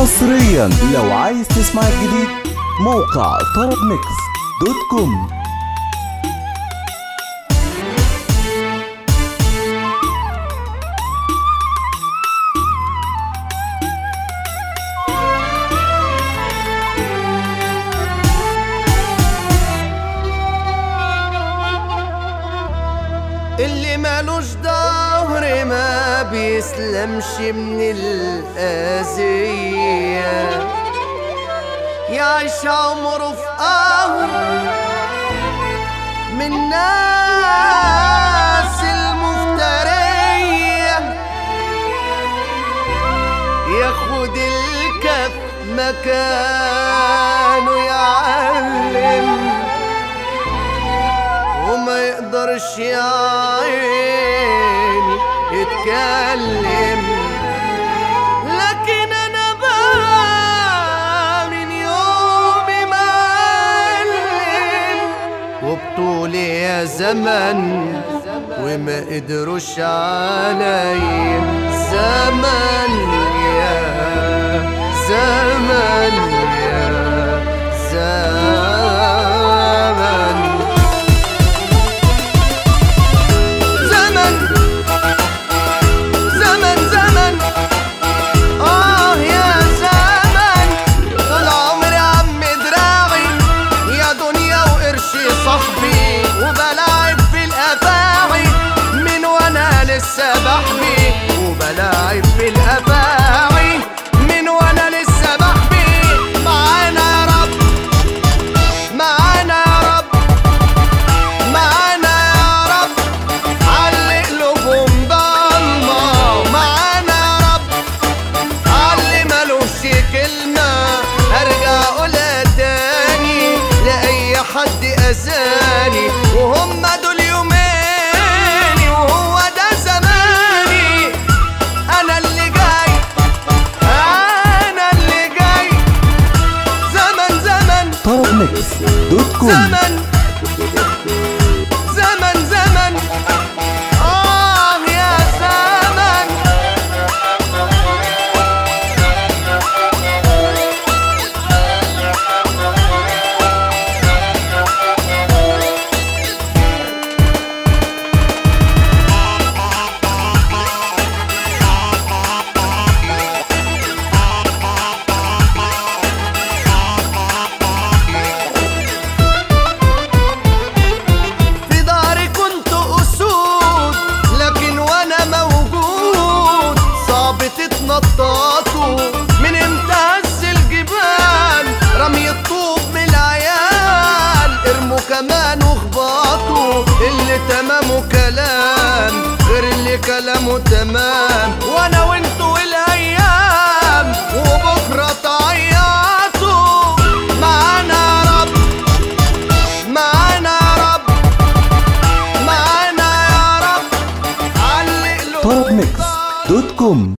حصريا لو عايز تسمع الجديد موقع طرب ميكس دوت كوم اللي مالوش ظهر ما بيسلمش من الأذية يعيش عمره في قهر من ناس المفترية ياخد الكف مكانه يعلم وما يقدرش يا عيني يتكلم لكن انا بقى من يومي معلم وبطولي يا زمن وما قدروش علي زمن يا زمن يا زمن زمن زمن زمن آه يا زمن طول عمري عم دراعي يا دنيا وقرشي صاحبي وبلاعب في الأفاعي من وأنا لسه بحبي وبلاعب في الأفاعي من وأنا لسه بحبي معانا يا رب معانا يا رب معانا يا رب علق لهم ضلمة معانا يا رب علي ملوش كلمة ارجع اقولها تاني لأي حد أذاني وهم دول يوميني وهو ده زماني أنا اللي جاي أنا اللي جاي زمن زمن طرب ميكس دوت كوم زمن زمن زمن آه يا زمن في ظهري كنت أسود لكن وأنا موجود صعب تتنططوا من امتى هز الجبال رمي الطوب من العيال ارموا كمان واخبطوا اللي تمامه كلام غير اللي كلامه تمام وانا وانتوا الايام وبكره تعيطوا معانا يا رب معانا يا رب معانا يا رب علق له طرب ميكس دوت كوم